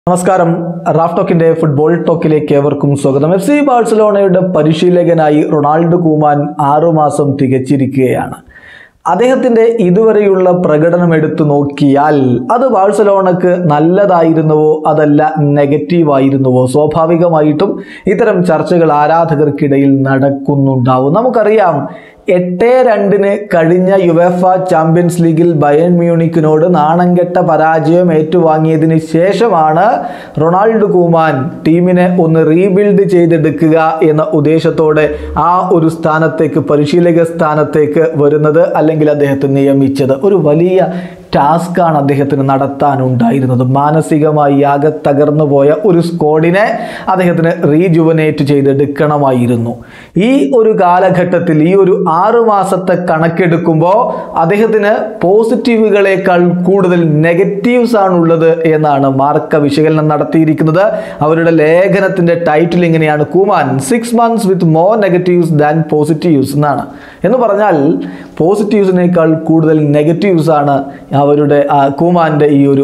നമസ്കാരം Raf ടോക്കിന്റെ football ടോക്കിലേക്ക് ഏവർക്കും സ്വാഗതം എഫ് സി ബാഴ്സലോണയുടെ പരിശീലകനായി റൊണാൾഡോ കൂമാൻ ആറുമാസം തികച്ചിരിക്കുകയാണ് അദ്ദേഹത്തിന്റെ ഇതുവരെയുള്ള പ്രകടനം എടുത്തു നോക്കിയാൽ അത് ബാഴ്സലോണക്ക് നല്ലതായിരുന്നുവോ അതല്ല നെഗറ്റീവായിരുന്നുവോ സ്വാഭാവികമായിട്ടും ഇത്തരം ചർച്ചകൾ ആരാധകർക്കിടയിൽ നടക്കുന്നുണ്ടാവും നമുക്കറിയാം എട്ട് രണ്ടിന് കഴിഞ്ഞ യുവേഫ ചാമ്പ്യൻസ് ലീഗിൽ ബയൺ മ്യൂണിക്കിനോട് നാണംകെട്ട പരാജയം ഏറ്റുവാങ്ങിയതിന് ശേഷമാണ് റൊണാൾഡോ കൂമാൻ ടീമിനെ ഒന്ന് റീബിൽഡ് ചെയ്തെടുക്കുക എന്ന ഉദ്ദേശത്തോടെ ആ ഒരു സ്ഥാനത്തേക്ക് പരിശീലക സ്ഥാനത്തേക്ക് വരുന്നത് അല്ലെങ്കിൽ അദ്ദേഹത്തെ നിയമിച്ചത് ഒരു വലിയ ടാസ്ക്കാണ് അദ്ദേഹത്തിന് നടത്താനുണ്ടായിരുന്നത് മാനസികമായി ആകെ തകർന്നു പോയ ഒരു സ്ക്വാഡിനെ അദ്ദേഹത്തിന് റീജുവനേറ്റ് ചെയ്തെടുക്കണമായിരുന്നു ഈ ഒരു കാലഘട്ടത്തിൽ ഈ ഒരു ആറു മാസത്തെ കണക്കെടുക്കുമ്പോൾ അദ്ദേഹത്തിന് പോസിറ്റീവുകളേക്കാൾ കൂടുതൽ നെഗറ്റീവ്സ് ആണുള്ളത് എന്നാണ് മാർക്ക വിശകലനം നടത്തിയിരിക്കുന്നത് അവരുടെ ലേഖനത്തിന്റെ ടൈറ്റിൽ ഇങ്ങനെയാണ് Koeman six months with more negatives than positives എന്നാണ് എന്ന് പറഞ്ഞാൽ പോസിറ്റീവ്സിനേക്കാൾ കൂടുതൽ നെഗറ്റീവ്സ് ആണ് അവരുടെ ആ കൂമാൻ്റെ ഈ ഒരു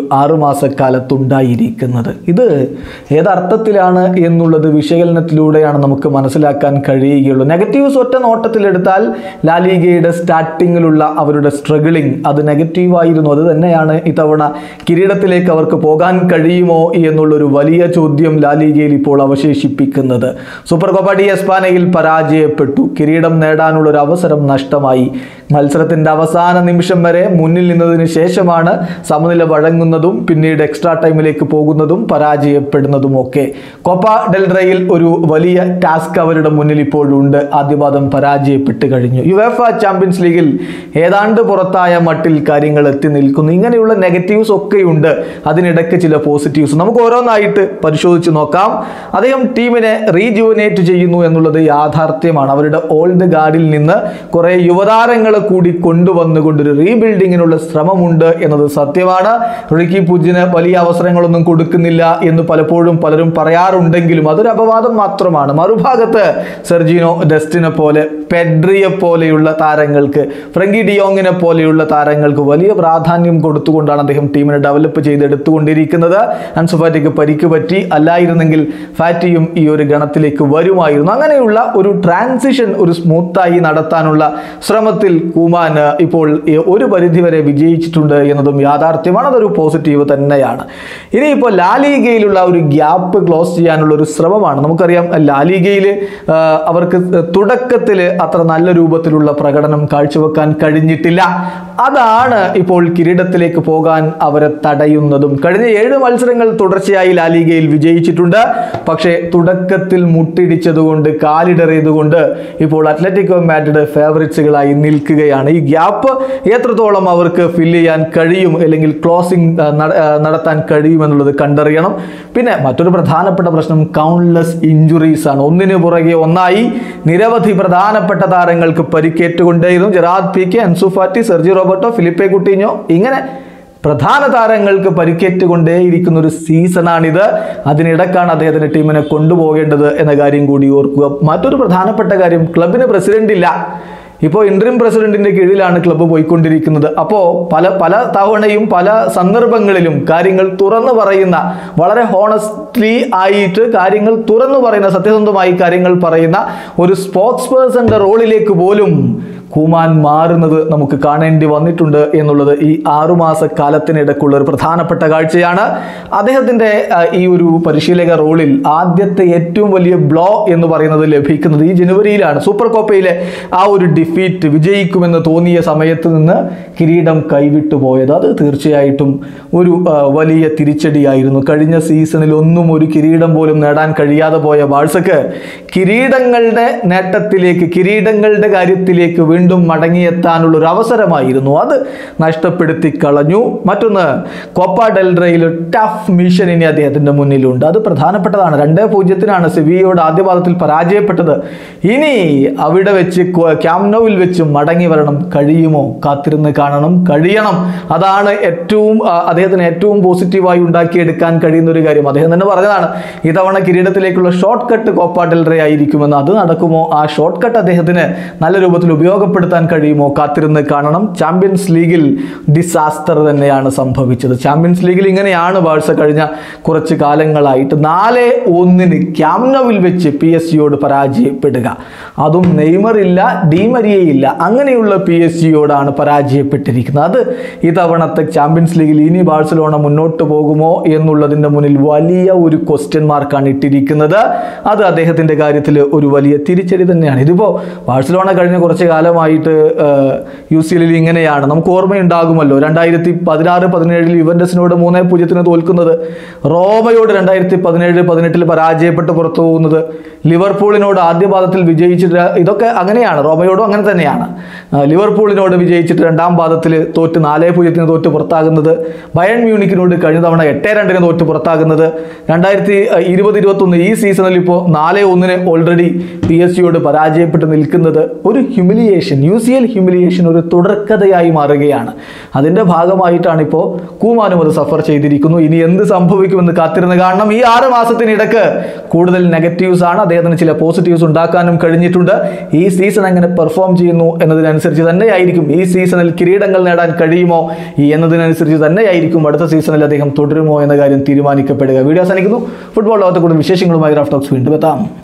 ആറുമാസക്കാലത്തുണ്ടായിരിക്കുന്നത് ഇത് ഏതർത്ഥത്തിലാണ് എന്നുള്ളത് വിശകലനത്തിലൂടെയാണ് നമുക്ക് മനസ്സിലാക്കാൻ കഴിയുകയുള്ളൂ നെഗറ്റീവ്സ് ഒറ്റ നോട്ടത്തിലെടുത്താൽ ലാലിഗയുടെ സ്റ്റാർട്ടിങ്ങിലുള്ള അവരുടെ സ്ട്രഗിളിങ് അത് നെഗറ്റീവായിരുന്നു അത് തന്നെയാണ് ഇത്തവണ കിരീടത്തിലേക്ക് അവർക്ക് പോകാൻ കഴിയുമോ എന്നുള്ളൊരു വലിയ ചോദ്യം ലാലിഗയിൽ ഇപ്പോൾ അവശേഷിപ്പിക്കുന്നത് സൂപ്പർ കോപ്പ ഡി എസ്പാനയിൽ പരാജയപ്പെട്ടു കിരീടം നേടാനുള്ള ഒരു അവസരം നഷ്ടമായി മത്സരത്തിന്റെ അവസാന നിമിഷം വരെ മുന്നിൽ നിന്നതിന് ശേഷമാണ് സമനില വഴങ്ങുന്നതും പിന്നീട് എക്സ്ട്രാ ടൈമിലേക്ക് പോകുന്നതും പരാജയപ്പെടുന്നതും ഒക്കെ കോപ്പ ഡെൽറയിൽ ഒരു വലിയ ടാസ്ക് അവരുടെ മുന്നിൽ ഇപ്പോഴുണ്ട് ആദ്യപാദം പരാജയപ്പെട്ട് കഴിഞ്ഞു യുവേഫ ചാമ്പ്യൻസ് ലീഗിൽ ഏതാണ്ട് പുറത്തായ മട്ടിൽ കാര്യങ്ങൾ എത്തി നിൽക്കുന്നു ഇങ്ങനെയുള്ള നെഗറ്റീവ്സ് ഒക്കെയുണ്ട് അതിനിടയ്ക്ക് ചില പോസിറ്റീവ്സ് നമുക്ക് ഓരോന്നായിട്ട് പരിശോധിച്ച് നോക്കാം അദ്ദേഹം ടീമിനെ റീജുവനേറ്റ് ചെയ്യുന്നു എന്നുള്ളത് യാഥാർത്ഥ്യമാണ് അവരുടെ ഓൾഡ് ഗാർഡിൽ നിന്ന് കുറെ യുവതാരങ്ങളെ കൂടി കൊണ്ടുവന്നുകൊണ്ടൊരു റീബിൽഡിങ്ങിനുള്ള ശ്രമമുണ്ട് എന്നത് സത്യമാണ് റിക്കി പുജിന് വലിയ അവസരങ്ങളൊന്നും കൊടുക്കുന്നില്ല എന്ന് പലപ്പോഴും പലരും പറയാറുണ്ടെങ്കിലും അതൊരു അപവാദം മാത്രമാണ് മറുഭാഗത്ത് സെർജിനോ ഡെസ്റ്റിനെ പോലെ പെഡ്രിയെ പോലെയുള്ള താരങ്ങൾക്ക് ഫ്രങ്കി ഡിയോങ്ങിനെ പോലെയുള്ള താരങ്ങൾക്ക് വലിയ പ്രാധാന്യം കൊടുത്തുകൊണ്ടാണ് അദ്ദേഹം ടീമിനെ ഡെവലപ്പ് ചെയ്തെടുത്തുകൊണ്ടിരിക്കുന്നത് അൻസുഫാറ്റിക്ക് പരിക്ക് പറ്റി അല്ലായിരുന്നെങ്കിൽ ഫാറ്റിയും ഈ ഒരു ഗണത്തിലേക്ക് വരുമായിരുന്നു അങ്ങനെയുള്ള ഒരു ട്രാൻസിഷൻ ഒരു സ്മൂത്തായി നടത്താനുള്ള ശ്രമത്തിൽ കുമാൻ ഇപ്പോൾ ഈ ഒരു പരിധിവരെ വിജയിച്ചിട്ടുണ്ട് എന്നതും യാഥാർത്ഥ്യമാണ് അതൊരു പോസിറ്റീവ് തന്നെയാണ് ഇനിയിപ്പോൾ ലാലിഗയിലുള്ള ഒരു ഗ്യാപ്പ് ക്ലോസ് ചെയ്യാനുള്ള ഒരു ശ്രമമാണ് നമുക്കറിയാം ലാലിഗയിൽ അവർക്ക് തുടക്കത്തിൽ അത്ര നല്ല രൂപത്തിലുള്ള പ്രകടനം കാഴ്ചവെക്കാൻ കഴിഞ്ഞിട്ടില്ല അതാണ് ഇപ്പോൾ കിരീടത്തിലേക്ക് പോകാൻ അവരെ തടയുന്നതും കഴിഞ്ഞ ഏഴ് മത്സരങ്ങൾ തുടർച്ചയായി ലാലിഗയിൽ വിജയിച്ചിട്ടുണ്ട് പക്ഷേ തുടക്കത്തിൽ മുട്ടിടിച്ചതുകൊണ്ട് കാലിടറിയതുകൊണ്ട് ഇപ്പോൾ അത്ലറ്റിക്കോ മാഡ്രിഡ് ഫേവറേറ്റ്സുകളായി നിൽക്കുകയാണ് ഈ ഗ്യാപ്പ് എത്രത്തോളം അവർക്ക് ഫില്ല് ചെയ്യാൻ കഴിയും അല്ലെങ്കിൽ ക്ലോസിംഗ് നടത്താൻ കഴിയും എന്നുള്ളത് കണ്ടറിയണം പിന്നെ മറ്റൊരു പ്രധാനപ്പെട്ട പ്രശ്നം കൗണ്ട്ലെസ് ഇഞ്ചുറീസ് ആണ് ഒന്നിനു പുറകെ ഒന്നായി നിരവധി പ്രധാനപ്പെട്ട താരങ്ങൾക്ക് പരിക്കേറ്റുകൊണ്ടേയിരുന്നു Gerard Pique Ansu Fati Sergi Roberto Philippe Coutinho ഇങ്ങനെ പ്രധാന താരങ്ങൾക്ക് പരിക്കേറ്റുകൊണ്ടേയിരിക്കുന്ന ഒരു സീസണാണിത് അതിനിടക്കാണ് അദ്ദേഹത്തിന്റെ ടീമിനെ കൊണ്ടുപോകേണ്ടത് എന്ന കാര്യം കൂടി ഓർക്കുക മറ്റൊരു പ്രധാനപ്പെട്ട കാര്യം ക്ലബിന് പ്രസിഡന്റ് ഇല്ല ഇപ്പോൾ ഇൻട്രീം പ്രസിഡന്റിന്റെ കീഴിലാണ് ക്ലബ്ബ് പോയിക്കൊണ്ടിരിക്കുന്നത് അപ്പോൾ പല പല തവണയും പല സന്ദർഭങ്ങളിലും കാര്യങ്ങൾ തുറന്നു പറയുന്ന വളരെ ഹോണസ്റ്റ്ലി ആയിട്ട് കാര്യങ്ങൾ തുറന്നു പറയുന്ന സത്യസന്ധമായി കാര്യങ്ങൾ പറയുന്ന ഒരു സ്പോക്സ് പേഴ്സന്റെ റോളിലേക്ക് പോലും കുമാൻ മാറുന്നത് നമുക്ക് കാണേണ്ടി വന്നിട്ടുണ്ട് എന്നുള്ളത് ഈ ആറുമാസ കാലത്തിനിടക്കുള്ള ഒരു പ്രധാനപ്പെട്ട കാഴ്ചയാണ് അദ്ദേഹത്തിൻ്റെ ഈ ഒരു പരിശീലക റോളിൽ ആദ്യത്തെ ഏറ്റവും വലിയ ബ്ലോ എന്ന് പറയുന്നത് ലഭിക്കുന്നത് ഈ ജനുവരിയിലാണ് സൂപ്പർ കോപ്പയിലെ ആ ഒരു ഡിഫീറ്റ് വിജയിക്കുമെന്ന് തോന്നിയ സമയത്ത് നിന്ന് കിരീടം കൈവിട്ടു പോയത് അത് തീർച്ചയായിട്ടും ഒരു വലിയ തിരിച്ചടിയായിരുന്നു കഴിഞ്ഞ സീസണിൽ ഒന്നും ഒരു കിരീടം പോലും നേടാൻ കഴിയാതെ പോയ ബാഴ്സക്ക് കിരീടങ്ങളുടെ നേട്ടത്തിലേക്ക് കിരീടങ്ങളുടെ കാര്യത്തിലേക്ക് വീണ്ടും മടങ്ങിയെത്താനുള്ള ഒരു അവസരമായിരുന്നു അത് നഷ്ടപ്പെടുത്തി കളഞ്ഞു മറ്റൊന്ന് കോപ്പ ഡെൽറയിൽ ടഫ് മിഷൻ ഇനി അദ്ദേഹത്തിന്റെ മുന്നിലുണ്ട് അത് പ്രധാനപ്പെട്ടതാണ് രണ്ടേ പൂജ്യത്തിനാണ് സെവിയോട് ആദ്യ പാദത്തിൽ പരാജയപ്പെട്ടത് ഇനി അവിടെ വെച്ച് ക്യാംനോവിൽ വെച്ച് മടങ്ങി വരണം കഴിയുമോ കാത്തിരുന്ന് കാണണം കഴിയണം അതാണ് ഏറ്റവും അദ്ദേഹത്തിന് ഏറ്റവും പോസിറ്റീവായി ഉണ്ടാക്കിയെടുക്കാൻ കഴിയുന്ന ഒരു കാര്യം അദ്ദേഹം തന്നെ പറഞ്ഞതാണ് ഇത്തവണ കിരീടത്തിലേക്കുള്ള ഷോർട്ട് കട്ട് കോപ്പ ഡെൽറേ ആയിരിക്കുമെന്ന് അത് നടക്കുമോ ആ ഷോർട്ട് കട്ട് അദ്ദേഹത്തിന് നല്ല രൂപത്തിൽ ഉപയോഗപ്പെടും ഉപയോഗപ്പെടുത്താൻ കഴിയുമോ കാത്തിരുന്ന് കാണണം ചാമ്പ്യൻസ് ലീഗിൽ ഡിസാസ്റ്റർ തന്നെയാണ് സംഭവിച്ചത് ചാമ്പ്യൻസ് ലീഗിൽ ഇങ്ങനെയാണ് ബാഴ്സ കഴിഞ്ഞ കുറച്ച് കാലങ്ങളായിട്ട് നാല് ഒന്നിന് ക്യാമ്നവിൽ വെച്ച് പി എസ് ജിയോട് പരാജയപ്പെടുക അതും നെയ്മർ ഇല്ല ഡീമരിയ ഇല്ല അങ്ങനെയുള്ള പി എസ് ജിയോടാണ് പരാജയപ്പെട്ടിരിക്കുന്നത് അത് ഇത്തവണത്തെ ചാമ്പ്യൻസ് ലീഗിൽ ഇനി ബാഴ്സലോണ മുന്നോട്ട് പോകുമോ എന്നുള്ളതിൻ്റെ മുന്നിൽ വലിയ ഒരു ക്വസ്റ്റ്യൻ മാർക്കാണ് ഇട്ടിരിക്കുന്നത് അത് അദ്ദേഹത്തിൻ്റെ കാര്യത്തിൽ ഒരു വലിയ തിരിച്ചടി തന്നെയാണ് ഇതിപ്പോൾ ബാഴ്സലോണ കഴിഞ്ഞ കുറച്ച് കാലമായിട്ട് യു സി എല്ലിൽ ഇങ്ങനെയാണ് നമുക്ക് ഓർമ്മയുണ്ടാകുമല്ലോ രണ്ടായിരത്തി പതിനാറ് പതിനേഴിൽ യുവൻഡസിനോട് മൂന്നേ പൂജ്യത്തിന് തോൽക്കുന്നത് റോമയോട് രണ്ടായിരത്തി പതിനേഴ് പതിനെട്ടിൽ പരാജയപ്പെട്ട് പുറത്തു പോകുന്നത് ലിവർപൂളിനോട് ആദ്യ പാദത്തിൽ വിജയിച്ചിട്ട് ഇതൊക്കെ അങ്ങനെയാണ് റോമയോടും അങ്ങനെ തന്നെയാണ് ആ, ലിവർപൂളിനോട് വിജയിച്ചിട്ട് രണ്ടാം പാദത്തിൽ തോറ്റ് നാലേ പൂജ്യത്തിന് തോറ്റ് പുറത്താകുന്നത് ബയൺ മ്യൂണിക്കിനോട് കഴിഞ്ഞ തവണ എട്ടേ രണ്ടിന് തോറ്റ് പുറത്താകുന്നത് രണ്ടായിരത്തി ഇരുപത് ഇരുപത്തൊന്ന് ഈ സീസണിൽ ഇപ്പോൾ നാല് ഒന്നിന് ഓൾറെഡി പി എസ് സിയോട് പരാജയപ്പെട്ട് നിൽക്കുന്നത് ഒരു humiliation U C L humiliation ഒരു തുടർക്കഥയായി മാറുകയാണ് അതിൻ്റെ ഭാഗമായിട്ടാണ് ഇപ്പോൾ കൂമാനും അത് സഫർ ചെയ്തിരിക്കുന്നു ഇനി എന്ത് സംഭവിക്കുമെന്ന് കാത്തിരുന്ന് കാണണം ഈ ആറ് മാസത്തിനിടക്ക് കൂടുതൽ നെഗറ്റീവ്സ് ആണ് അദ്ദേഹത്തിന് ചില പോസിറ്റീവ്സ് ഉണ്ടാക്കാനും കഴിഞ്ഞിട്ടുണ്ട് ഈ സീസൺ എങ്ങനെ പെർഫോം ചെയ്യുന്നു എന്നതിനനുസരിച്ച് തന്നെയായിരിക്കും ഈ സീസണിൽ കിരീടങ്ങൾ നേടാൻ കഴിയുമോ ഈ എന്നതിനനുസരിച്ച് തന്നെയായിരിക്കും അടുത്ത സീസണിൽ അദ്ദേഹം തുടരുമോ എന്ന കാര്യം തീരുമാനിക്കപ്പെടുക വീഡിയോ അവസാനിക്കുന്നു ഫുട്ബോൾ ലോകത്തെ കൂടുതൽ വിശേഷങ്ങളുമായി റാഫ് ടോക്സ് വീണ്ടും എത്താം